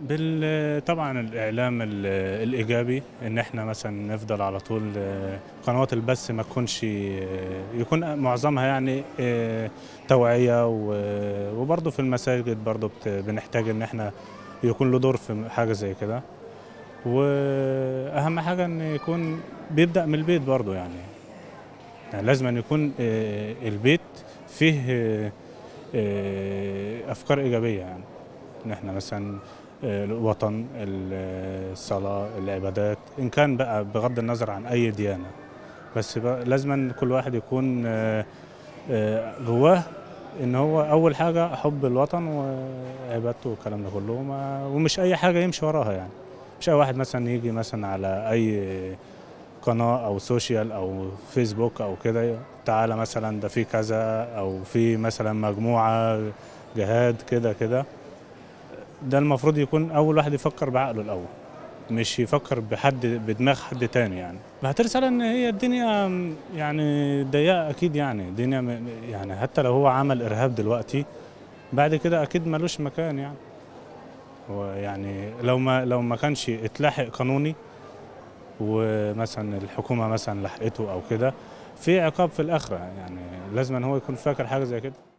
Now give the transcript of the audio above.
بال طبعا الاعلام ال- الايجابي ان احنا مثلا نفضل على طول آه، قنوات البث ما تكونش آه، يكون معظمها يعني آه، توعيه و- وبرضه في المساجد برضه بت- بنحتاج ان احنا يكون له دور في حاجه زي كده واهم حاجه ان يكون بيبدا من البيت برضه يعني يعني لازم أن يكون آه، البيت فيه آه، آه، افكار ايجابيه يعني ان احنا مثلا آه، الوطن ال- الصلاه العبادات ان كان بقى بغض النظر عن اي ديانه بس بقى لازم أن كل واحد يكون آه، آه، جواه ان هو اول حاجه حب الوطن وعبادته والكلام ده كله وما- ومش اي حاجه يمشي وراها يعني مش اي واحد مثلا يجي مثلا على اي قناه او سوشيال او فيسبوك او كده تعالى مثلا ده في كذا او في مثلا مجموعه جهاد كده كده ده المفروض يكون اول واحد يفكر بعقله الاول مش يفكر بحد بدماغ حد تاني يعني بعت رسالة ان هي الدنيا م- يعني ضيقة اكيد يعني الدنيا م- يعني حتى لو هو عمل ارهاب دلوقتي بعد كده اكيد ملوش مكان يعني هو يعني لو ما لو ما كانش اتلاحق قانوني ومثلا الحكومة مثلا لحقته او كده في عقاب في الاخرة يعني لازم ان هو يكون فاكر حاجة زي كده